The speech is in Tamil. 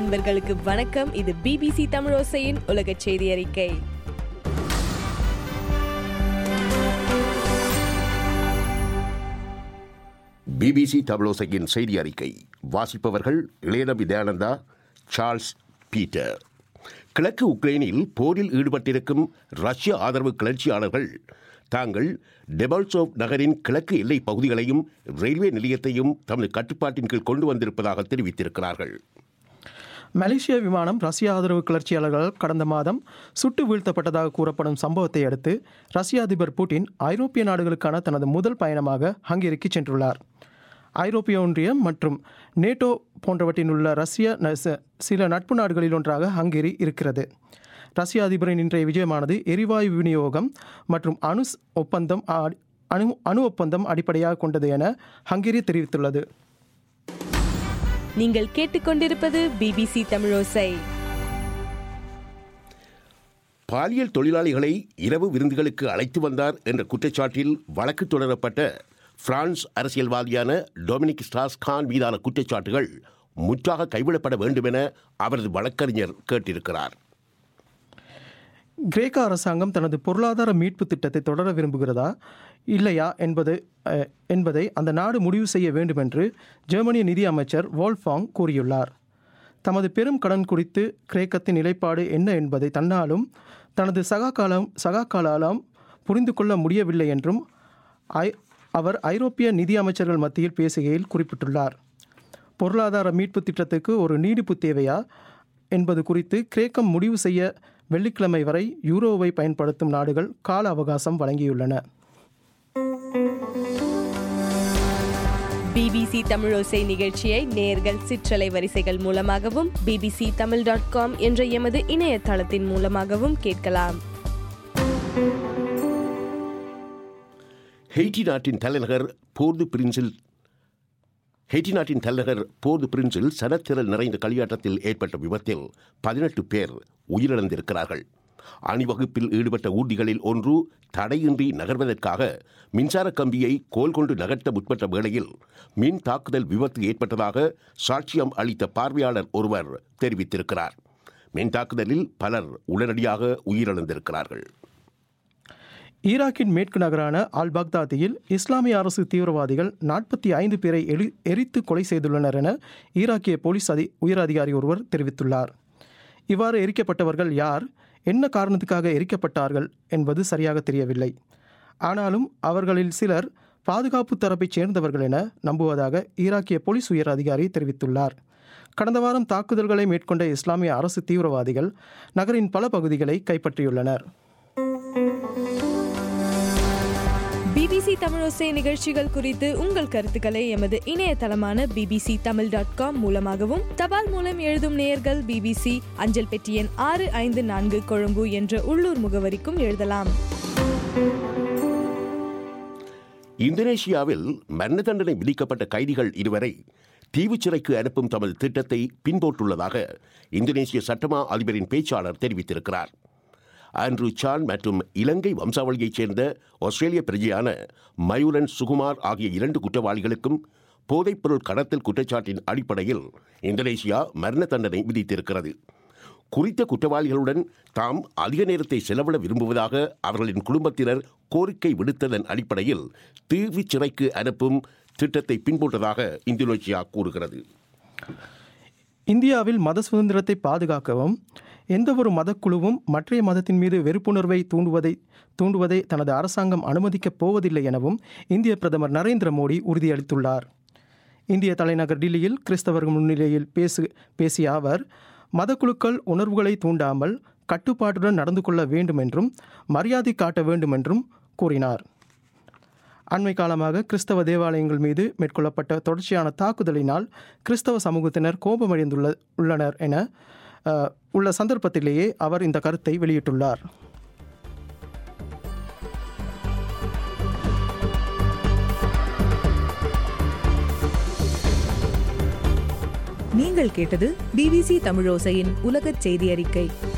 நண்பர்களுக்கு வணக்கம் இது பிபிசி தமிழோசையின் உலக செய்தி அறிக்கை பிபிசி தமிழோசையின் செய்தி அறிக்கை வாசிப்பவர்கள் இளையநபி தயானந்தா சார்ல்ஸ் பீட்டர் கிழக்கு உக்ரைனில் போரில் ஈடுபட்டிருக்கும் ரஷ்ய ஆதரவு கிளர்ச்சியாளர்கள் தாங்கள் டெபால்சோவ் நகரின் கிழக்கு எல்லை பகுதிகளையும் ரயில்வே நிலையத்தையும் தமது கட்டுப்பாட்டின் கீழ் கொண்டு வந்திருப்பதாக தெரிவித்திருக்கிறார்கள் மலேசிய விமானம் ரஷ்ய ஆதரவு கிளர்ச்சியாளர்களால் கடந்த மாதம் சுட்டு வீழ்த்தப்பட்டதாக கூறப்படும் சம்பவத்தை அடுத்து ரஷ்ய அதிபர் புட்டின் ஐரோப்பிய நாடுகளுக்கான தனது முதல் பயணமாக ஹங்கேரிக்கு சென்றுள்ளார் ஐரோப்பிய ஒன்றியம் மற்றும் நேட்டோ போன்றவற்றில் உள்ள ரஷ்ய ந- ச- சில நட்பு நாடுகளில் ஒன்றாக ஹங்கேரி இருக்கிறது ரஷ்ய அதிபரின் இன்றைய விஜயமானது எரிவாயு விநியோகம் மற்றும் அணு ஸ்- ஒப்பந்தம் அடி- அணு அணு ஒப்பந்தம் அடிப்படையாக கொண்டது என ஹங்கேரி தெரிவித்துள்ளது நீங்கள் கேட்டுக்கொண்டிருப்பது பிபிசி தமிழோசை பாலியல் தொழிலாளிகளை இரவு விருந்துகளுக்கு அழைத்து வந்தார் என்ற குற்றச்சாட்டில் வழக்கு தொடரப்பட்ட பிரான்ஸ் அரசியல்வாதியான டொமினிக் ஸ்டாஸ் கான் மீதான குற்றச்சாட்டுகள் முற்றாக கைவிடப்பட வேண்டும் என அவரது வழக்கறிஞர் கேட்டிருக்கிறார் கிரேக்க அரசாங்கம் தனது பொருளாதார மீட்பு திட்டத்தை தொடர விரும்புகிறதா இல்லையா என்பது அஹ், என்பதை அந்த நாடு முடிவு செய்ய வேண்டும் என்று ஜெர்மனிய நிதி அமைச்சர் வால்ஃபாங் கூறியுள்ளார் தமது பெரும் கடன் குறித்து கிரேக்கத்தின் நிலைப்பாடு என்ன என்பதை தன்னாலும் தனது சகாகாலம் சகாக்காலாலும் புரிந்து கொள்ள முடியவில்லை என்றும் ஐ அவர் ஐரோப்பிய நிதி அமைச்சர்கள் மத்தியில் பேசுகையில் குறிப்பிட்டுள்ளார் பொருளாதார மீட்பு திட்டத்துக்கு ஒரு நீடிப்பு தேவையா என்பது குறித்து கிரேக்கம் முடிவு செய்ய வெள்ளிக்கிழமை வரை யூரோவை பயன்படுத்தும் நாடுகள் கால அவகாசம் வழங்கியுள்ளன பிபிசி தமிழோசை நிகழ்ச்சியை நேர்கள் சிற்றலை வரிசைகள் மூலமாகவும் பிபிசி தமிழ் டாட் காம் என்ற எமது இணையதளத்தின் மூலமாகவும் கேட்கலாம் ஹெய்டி நாட்டின் தலைநகர் போர்து பிரின்சில் ஹெய்டி நாட்டின் தலைநகர் போர்து பிரின்சில் சனத்திரல் நிறைந்த களியாட்டத்தில் ஏற்பட்ட விபத்தில் பதினெட்டு பேர் உயிரிழந்திருக்கிறார்கள் அணிவகுப்பில் ஈடுபட்ட ஊர்திகளில் ஒன்று தடையின்றி நகர்வதற்காக மின்சார கம்பியை கோல் கொண்டு நகர்த்த முற்பட்ட வேளையில் மின் தாக்குதல் விபத்து ஏற்பட்டதாக சாட்சியம் அளித்த பார்வையாளர் ஒருவர் தெரிவித்திருக்கிறார் மின் தாக்குதலில் பலர் உடனடியாக உயிரிழந்திருக்கிறார்கள் ஈராக்கின் மேற்கு நகரான அல் பாக்தாதியில் இஸ்லாமிய அரசு தீவிரவாதிகள் நாற்பத்தி ஐந்து பேரை எரி எரித்து கொலை செய்துள்ளனர் என ஈராக்கிய போலீஸ் அதி உயர் அதிகாரி ஒருவர் தெரிவித்துள்ளார் இவ்வாறு எரிக்கப்பட்டவர்கள் யார் என்ன காரணத்துக்காக எரிக்கப்பட்டார்கள் என்பது சரியாக தெரியவில்லை ஆனாலும் அவர்களில் சிலர் பாதுகாப்பு தரப்பைச் சேர்ந்தவர்கள் என நம்புவதாக ஈராக்கிய போலீஸ் உயர் அதிகாரி தெரிவித்துள்ளார் கடந்த வாரம் தாக்குதல்களை மேற்கொண்ட இஸ்லாமிய அரசு தீவிரவாதிகள் நகரின் பல பகுதிகளை கைப்பற்றியுள்ளனர் பிபிசி தமிழோசை நிகழ்ச்சிகள் குறித்து உங்கள் கருத்துக்களை எமது இணையதளமான பிபிசி தமிழ் டாட் காம் மூலமாகவும் தபால் மூலம் எழுதும் நேயர்கள் பிபிசி அஞ்சல் பெட்டி எண் ஆறு ஐந்து நான்கு கொழும்பு என்ற உள்ளூர் முகவரிக்கும் எழுதலாம் இந்தோனேஷியாவில் மரண தண்டனை விதிக்கப்பட்ட கைதிகள் இருவரை தீவுச் சிறைக்கு அனுப்பும் தமது திட்டத்தை பின்பற்றுள்ளதாக இந்தோனேசிய சட்டமா அதிபரின் பேச்சாளர் தெரிவித்திருக்கிறார் ஆண்ட்ரூ சான் மற்றும் இலங்கை வம்சாவளியைச் சேர்ந்த ஆஸ்திரேலிய பிரஜையான மயூரன் சுகுமார் ஆகிய இரண்டு குற்றவாளிகளுக்கும் போதைப்பொருள் கடத்தல் குற்றச்சாட்டின் அடிப்படையில் இந்தோனேசியா மரண தண்டனை விதித்திருக்கிறது குறித்த குற்றவாளிகளுடன் தாம் அதிக நேரத்தை செலவிட விரும்புவதாக அவர்களின் குடும்பத்தினர் கோரிக்கை விடுத்ததன் அடிப்படையில் தீவு சிறைக்கு அனுப்பும் திட்டத்தை பின்பற்றதாக இந்தோனேசியா கூறுகிறது இந்தியாவில் மத சுதந்திரத்தை பாதுகாக்கவும் எந்தவொரு மதக்குழுவும் மற்றைய மதத்தின் மீது வெறுப்புணர்வை தூண்டுவதை தூண்டுவதை தனது அரசாங்கம் அனுமதிக்கப் போவதில்லை எனவும் இந்திய பிரதமர் நரேந்திர மோடி உறுதியளித்துள்ளார் இந்திய தலைநகர் டில்லியில் கிறிஸ்தவர்கள் முன்னிலையில் பேசு பேசிய அவர் மதக்குழுக்கள் உணர்வுகளை தூண்டாமல் கட்டுப்பாட்டுடன் நடந்து கொள்ள வேண்டும் என்றும் மரியாதை காட்ட வேண்டும் என்றும் கூறினார் அண்மை காலமாக கிறிஸ்தவ தேவாலயங்கள் மீது மேற்கொள்ளப்பட்ட தொடர்ச்சியான தாக்குதலினால் கிறிஸ்தவ சமூகத்தினர் கோபமடைந்துள்ள உள்ளனர் என அஹ், உள்ள சந்தர்ப்பத்திலேயே அவர் இந்த கருத்தை வெளியிட்டுள்ளார் நீங்கள் கேட்டது பிபிசி தமிழோசையின் உலகச் செய்தி அறிக்கை